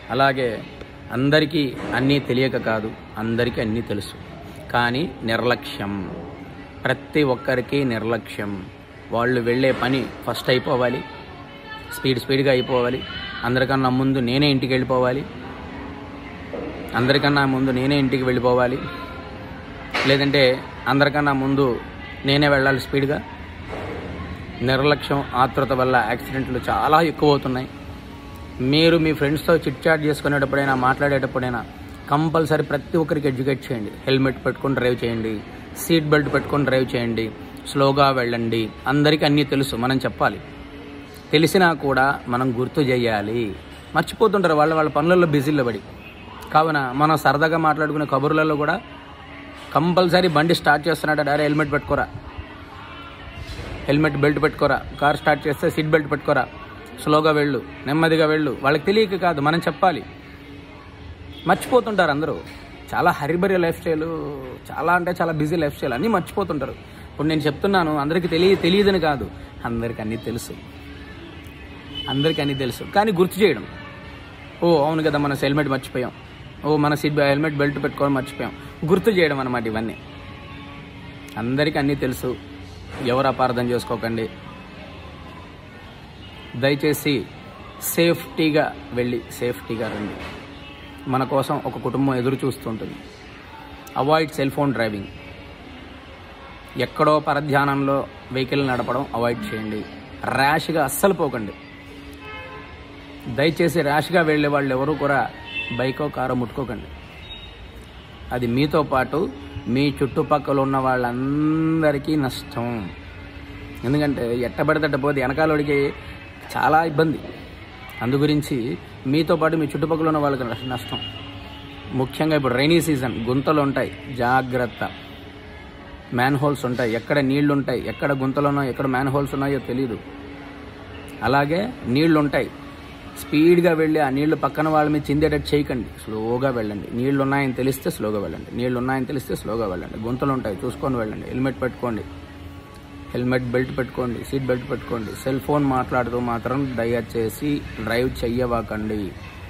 అలాగే అందరికీ అన్నీ తెలియక కాదు అందరికీ అన్నీ తెలుసు కానీ నిర్లక్ష్యం ప్రతి ఒక్కరికి నిర్లక్ష్యం వాళ్ళు వెళ్ళే పని ఫస్ట్ అయిపోవాలి స్పీడ్ స్పీడ్గా అయిపోవాలి అందరికన్నా ముందు నేనే ఇంటికి వెళ్ళిపోవాలి అందరికన్నా ముందు నేనే ఇంటికి వెళ్ళిపోవాలి లేదంటే అందరికన్నా ముందు నేనే వెళ్ళాలి స్పీడ్గా నిర్లక్ష్యం ఆతృత వల్ల యాక్సిడెంట్లు చాలా ఎక్కువ అవుతున్నాయి మీరు మీ ఫ్రెండ్స్తో చిట్ చాట్ చేసుకునేటప్పుడైనా మాట్లాడేటప్పుడైనా కంపల్సరీ ప్రతి ఒక్కరికి ఎడ్యుకేట్ చేయండి హెల్మెట్ పెట్టుకొని డ్రైవ్ చేయండి సీట్ బెల్ట్ పెట్టుకొని డ్రైవ్ చేయండి స్లోగా వెళ్ళండి అందరికీ అన్నీ తెలుసు మనం చెప్పాలి తెలిసినా కూడా మనం గుర్తు చేయాలి మర్చిపోతుంటారు వాళ్ళ వాళ్ళ పనులలో బిజీలో పడి కావున మనం సరదాగా మాట్లాడుకునే కబుర్లలో కూడా కంపల్సరీ బండి స్టార్ట్ చేస్తున్నాడు డారే హెల్మెట్ పెట్టుకోరా హెల్మెట్ బెల్ట్ పెట్టుకోరా కార్ స్టార్ట్ చేస్తే సీట్ బెల్ట్ పెట్టుకోరా స్లోగా వెళ్ళు నెమ్మదిగా వెళ్ళు వాళ్ళకి తెలియక కాదు మనం చెప్పాలి మర్చిపోతుంటారు అందరూ చాలా హరిబరి లైఫ్ స్టైల్ చాలా అంటే చాలా బిజీ లైఫ్ స్టైల్ అన్నీ మర్చిపోతుంటారు ఇప్పుడు నేను చెప్తున్నాను అందరికీ తెలియ తెలియదని కాదు అందరికీ అన్నీ తెలుసు అందరికీ అన్నీ తెలుసు కానీ గుర్తు చేయడం ఓ అవును కదా మన హెల్మెట్ మర్చిపోయాం ఓ మన సీట్ హెల్మెట్ బెల్ట్ పెట్టుకోవడం మర్చిపోయాం గుర్తు చేయడం అన్నమాట ఇవన్నీ అందరికీ అన్నీ తెలుసు ఎవరు అపార్థం చేసుకోకండి దయచేసి సేఫ్టీగా వెళ్ళి సేఫ్టీగా రండి మన కోసం ఒక కుటుంబం ఎదురు చూస్తుంటుంది అవాయిడ్ సెల్ ఫోన్ డ్రైవింగ్ ఎక్కడో పరధ్యానంలో వెహికల్ నడపడం అవాయిడ్ చేయండి ర్యాష్గా అస్సలు పోకండి దయచేసి ర్యాష్గా వెళ్ళే వాళ్ళు ఎవరు కూడా బైకో కారో ముట్టుకోకండి అది మీతో పాటు మీ చుట్టుపక్కల ఉన్న వాళ్ళందరికీ నష్టం ఎందుకంటే ఎట్టబడితట్ట పోతే వెనకాలోడికి చాలా ఇబ్బంది అందు గురించి మీతో పాటు మీ చుట్టుపక్కల ఉన్న వాళ్ళకి నష్ట- నష్టం ముఖ్యంగా ఇప్పుడు రైనీ సీజన్ గుంతలు ఉంటాయి జాగ్రత్త మ్యాన్ హోల్స్ ఉంటాయి ఎక్కడ నీళ్లు ఉంటాయి ఎక్కడ గుంతలు ఉన్నాయో ఎక్కడ మ్యాన్ హోల్స్ ఉన్నాయో తెలియదు అలాగే నీళ్లు ఉంటాయి స్పీడ్గా వెళ్ళి ఆ నీళ్లు పక్కన వాళ్ళ మీద చిందేటట్టు చేయకండి స్లోగా వెళ్ళండి నీళ్లు ఉన్నాయని తెలిస్తే స్లోగా వెళ్ళండి నీళ్లు ఉన్నాయని తెలిస్తే స్లోగా వెళ్ళండి గుంతలు ఉంటాయి చూసుకొని వెళ్ళండి హెల్మెట్ పెట్టుకోండి హెల్మెట్ బెల్ట్ పెట్టుకోండి సీట్ బెల్ట్ పెట్టుకోండి సెల్ ఫోన్ మాట్లాడుతూ మాత్రం దయచేసి డ్రైవ్ చెయ్యవకండి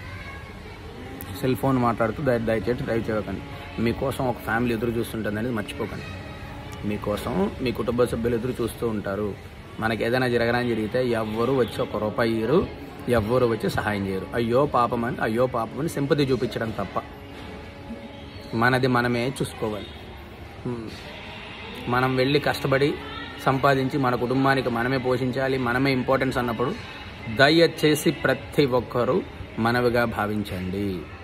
సెల్ ఫోన్ మాట్లాడుతూ దయ దయచేసి డ్రైవ్ చేయకండి మీకోసం ఒక ఫ్యామిలీ ఎదురు చూస్తుంటుంది అనేది మర్చిపోకండి మీకోసం మీ కుటుంబ సభ్యులు ఎదురు చూస్తూ ఉంటారు మనకి ఏదైనా జరగడానికి జరిగితే ఎవ్వరు వచ్చి ఒక రూపాయి ఇయ్యరు ఎవ్వరు వచ్చి సహాయం చేయరు అయ్యో పాపం అని అయ్యో పాపం అని సింపతి చూపించడం తప్ప మనది మనమే చూసుకోవాలి హ్మ్. మనం వెళ్ళి కష్టపడి సంపాదించి మన కుటుంబానికి మనమే పోషించాలి మనమే ఇంపార్టెన్స్ అన్నప్పుడు దయచేసి ప్రతి ఒక్కరూ మనవిగా భావించండి